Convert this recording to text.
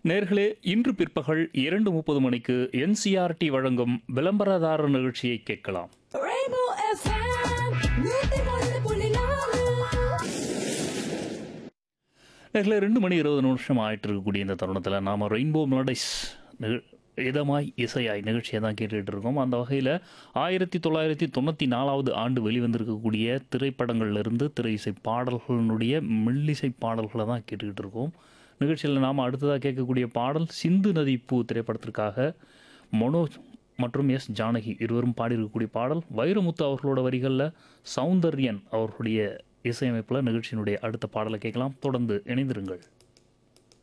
நேர்களே இன்று பிற்பகல் இரண்டு முப்பது மணிக்கு என்சிஆர்டி வழங்கும் விளம்பரதாரர் நிகழ்ச்சியை கேட்கலாம் Rainbow FM, நூத்தி ஒன்று புள்ளி நாலு. நேர்களே ரெண்டு மணி இருபது நிமிஷம் ஆயிட்டு இருக்கக்கூடிய இந்த தருணத்தில் நாம் ரெயின்போ மெலடிஸ் இதமாய் இசையாய் நிகழ்ச்சியை தான் கேட்டுக்கிட்டு இருக்கோம் அந்த வகையில் ஆயிரத்தி தொள்ளாயிரத்தி தொண்ணூற்றி நாலாவது ஆண்டு வெளிவந்திருக்கக்கூடிய திரைப்படங்கள்லேருந்து திரை இசை பாடல்களினுடைய மெல்லிசை பாடல்களை தான் கேட்டுக்கிட்டு இருக்கோம் நிகழ்ச்சியில் நாம் அடுத்ததாக கேட்கக்கூடிய பாடல் சிந்து நதி பூ திரைப்படத்திற்காக மனோஜ் மற்றும் எஸ் ஜானகி இருவரும் பாடியிருக்கக்கூடிய பாடல் வைரமுத்து அவர்களோட வரிகளில் சௌந்தர்யன் அவர்களுடைய இசையமைப்பில் நிகழ்ச்சியினுடைய அடுத்த பாடலை கேட்கலாம் தொடர்ந்து இணைந்திருங்கள்